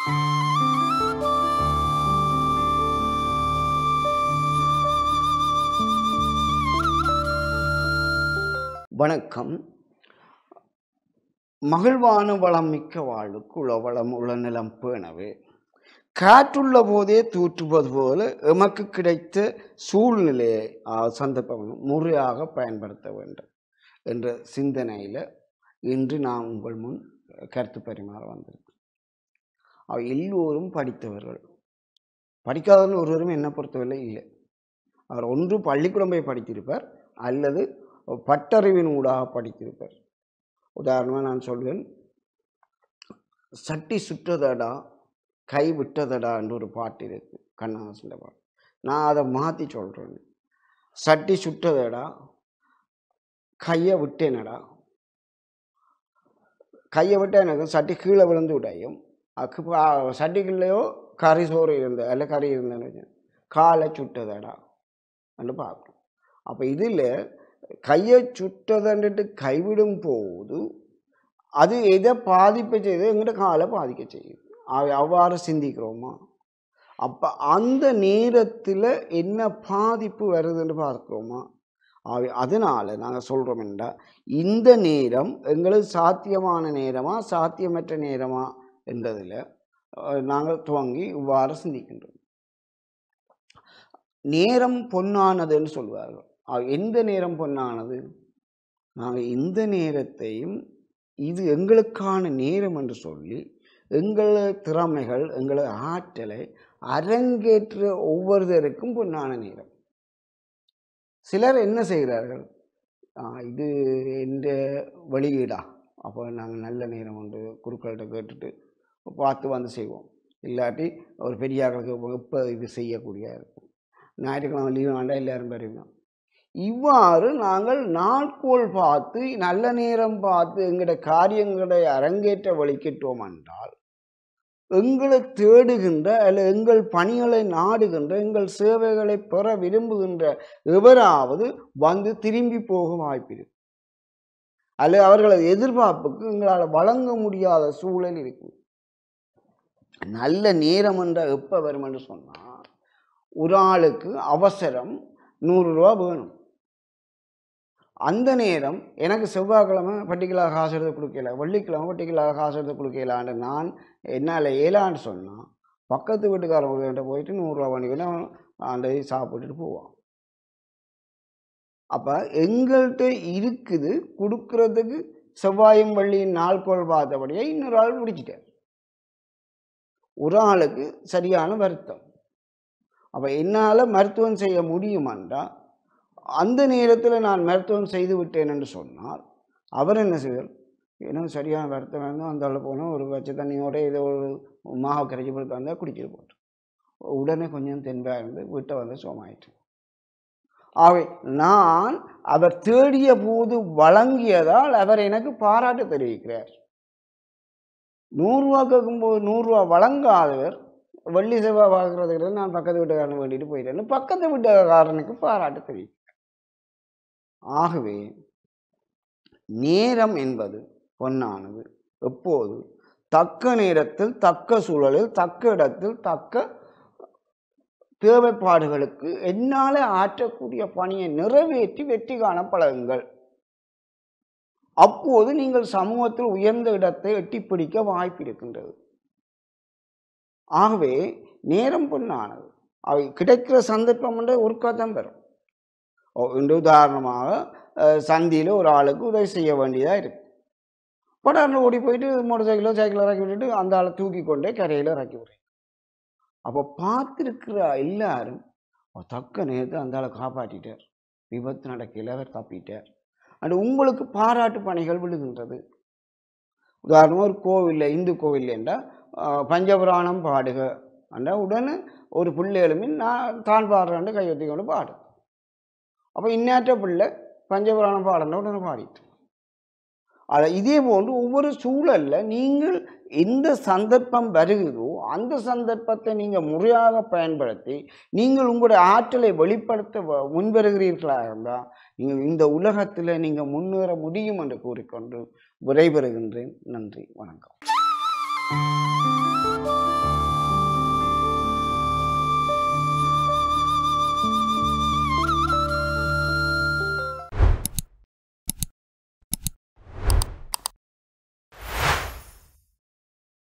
வணக்கம் மகிழ்வான வளம் மிக்க வாழ்வு குளவளம் உளநிலம் பேணவே காற்றுள்ள போதே தூற்றுவது போல எமக்கு கிடைத்த சூழ்நிலையை ஆ, சந்தர்ப்பம் முறையாக பயன்படுத்த வேண்டும் என்ற சிந்தனையில் இன்று நான் உங்கள் முன் கருத்து பரிமாற வந்திருக்கேன் அவ எல்லோரும் படித்தவர்கள் படிக்காதவர்கள் ஒருவரும் என்னை பொறுத்தவரை இல்லை அவர் ஒன்று பள்ளிக்கூடம் போய் படித்திருப்பார் அல்லது பட்டறிவின் ஊடாக படித்திருப்பார் உதாரணமாக நான் சொல்வேன் சட்டி சுற்றதடா கை விட்டதடா என்று ஒரு பாட்டு இருக்கு கண்ணாசன் பாட்டு நான் அதை மாற்றி சொல்கிறேன் சட்டி சுட்டதடா கையை விட்டேனடா கையை விட்டால் எனக்கு சட்டி கீழே விழுந்து விடையும் அக்கு பா- சட்டிக்குள்ளேயோ கறி சோறு இருந்த அல்ல கறி இருந்தேன்னு வச்சு காலை சுட்டதடா என்று பார்க்கணும் அப்போ இதில் கையை சுட்டதன்ட்டு கைவிடும் போது அது எதை பாதிப்பை செய்யுது எங்கிட்ட காலை பாதிக்க செய்யுது அவை அவ்வாறு சிந்திக்கிறோமா அப்போ அந்த நேரத்தில் என்ன பாதிப்பு வருதுன்னு பார்க்குறோமா அவை அதனால் நாங்கள் சொல்கிறோம் என்றால் இந்த நேரம் எங்களுக்கு சாத்தியமான நேரமா சாத்தியமற்ற நேரமா என்றதில் நாங்கள் துவங்கி இவ்வாறு சிந்திக்கின்றோம் நேரம் பொன்னானதுன்னு சொல்வார்கள் அஹ் எந்த நேரம் பொன்னானது நாங்கள் இந்த நேரத்தையும் இது எங்களுக்கான நேரம் என்று சொல்லி எங்கள திறமைகள் எங்கள ஆற்றலை அரங்கேற்ற ஒவ்வொருத்தருக்கும் பொன்னான நேரம் சிலர் என்ன செய்கிறார்கள் ஆஹ் இது எந்த வெளியீடா அப்போ நாங்கள் நல்ல நேரம் வந்து குருக்கள்கிட்ட கேட்டுட்டு பார்த்து வந்து செய்வோம் இல்லாட்டி ஒரு பெரியார்களுக்கு இப்போ இது செய்யக்கூடிய இருக்கும் ஞாயிற்றுக்கிழமை லீவு வேண்டாம் எல்லாரும் பெறுவோம் இவ்வாறு நாங்கள் நாட்கோள் பார்த்து நல்ல நேரம் பார்த்து எங்களோட காரியங்களை அரங்கேற்ற வலிக்கிட்டோம் என்றால் எங்களை தேடுகின்ற அல்ல எங்கள் பணிகளை நாடுகின்ற எங்கள் சேவைகளை பெற விரும்புகின்ற எவராவது வந்து திரும்பி போக வாய்ப்பிருக்கு அல்லது அவர்களது எதிர்பார்ப்புக்கு எங்களால் வழங்க முடியாத சூழல் இருக்கு நல்ல நேரம் என்ற எப்போ வரும் என்று சொன்னால் ஒரு ஆளுக்கு அவசரம் நூறு ரூபா வேணும் அந்த நேரம் எனக்கு செவ்வாய்க்கிழமை பர்டிகுலர் காசு எடுத்து கொடுக்கல வெள்ளிக்கிழமை பர்டிகுலர் காசு எடுத்து கொடுக்கலான்னு நான் என்னால் ஏலான்னு சொன்னால் பக்கத்து வீட்டுக்காரவங்கள்ட்ட போயிட்டு நூறுரூவா பண்ணிக்கிட்டு அவன் அந்த இது சாப்பிட்டுட்டு போவான் அப்போ எங்கள்கிட்ட இருக்குது கொடுக்கறதுக்கு செவ்வாயும் வள்ளியின் நாள்கோள் பார்த்தபடியே இன்னொரு ஆள் முடிச்சிட்டார் ஒரு ஆளுக்கு சரியான வருத்தம் அப்போ என்னால் மருத்துவம் செய்ய முடியுமாண்டா அந்த நேரத்தில் நான் மருத்துவம் செய்து விட்டேன் என்று சொன்னால் அவர் என்ன செய்வார் எனக்கு சரியான வருத்தம் வேணும் அந்த ஆள் போனால் ஒரு பச்சை தண்ணியோட ஏதோ ஒரு மாவை கரைச்சி போட்டு வந்தால் குடிச்சிட்டு போட்டு உடனே கொஞ்சம் தென்பாக இருந்து வீட்டை வந்து சோமாயிட்டு ஆகவே நான் அவர் தேடிய போது வழங்கியதால் அவர் எனக்கு பாராட்டு தெரிவிக்கிறார் நூறுரூவா கேட்கும்போது நூறுரூவா வழங்காதவர் வெள்ளி செவ்வாய் பார்க்குறதுக்கு நான் பக்கத்து வீட்டுக்காரனை வேண்டிட்டு போயிட்டேன்னு பக்கத்து வீட்டுக்காரனுக்கு பாராட்டு தெரிவிக்கிறேன் ஆகவே நேரம் என்பது பொன்னானது எப்போது தக்க நேரத்தில் தக்க சூழலில் தக்க இடத்தில் தக்க தேவைப்பாடுகளுக்கு என்னால் ஆற்றக்கூடிய பணியை நிறைவேற்றி வெற்றி காண பழகுங்கள் அப்போது நீங்கள் சமூகத்தில் உயர்ந்த இடத்தை எட்டிப் பிடிக்க வாய்ப்பு இருக்கின்றது ஆகவே நேரம் பொன்னானது அவை கிடைக்கிற சந்தர்ப்பம் என்ற ஒரு கதம் பெறும் ஓ, இன்று உதாரணமாக சந்தியில் ஒரு ஆளுக்கு உதவி செய்ய வேண்டியதாக இருக்கு படாரில் ஓடி போயிட்டு மோட்டர் சைக்கிளோ சைக்கிளோ இறக்கி விட்டுட்டு அந்த ஆளை தூக்கி கொண்டே கரையில் இறக்கி விடுறேன் அப்போ பார்த்துருக்கிற எல்லாரும் அவர் தக்க நேரத்தை அந்த ஆளை காப்பாற்றிட்டார் விபத்து நடக்கையில் அவர் தப்பிட்டார் அண்ட் உங்களுக்கு பாராட்டு பணிகள் விழுகின்றது உதாரணமாக ஒரு கோவிலில் இந்து கோவில் என்றால் பஞ்சபுராணம் பாடுக என்றால் உடனே ஒரு பிள்ளைகளுமே நான் தான் பாடுறேன்னு கையெழுத்தி கொண்டு பாடு அப்போ இன்னாற்ற பிள்ளை பஞ்சபுராணம் பாடுறா உடனே பாடிட்டு அதை இதே போன்று ஒவ்வொரு சூழல்ல நீங்கள் எந்த சந்தர்ப்பம் வருகிறதோ அந்த சந்தர்ப்பத்தை நீங்கள் முறையாக பயன்படுத்தி நீங்கள் உங்களுடைய ஆற்றலை வெளிப்படுத்த வ- முன்வருகிறீர்களாக இருந்தால் நீங்கள் இந்த உலகத்தில் நீங்கள் முன்னேற முடியும் என்று கூறிக்கொண்டு விடைபெறுகின்றேன் நன்றி வணக்கம்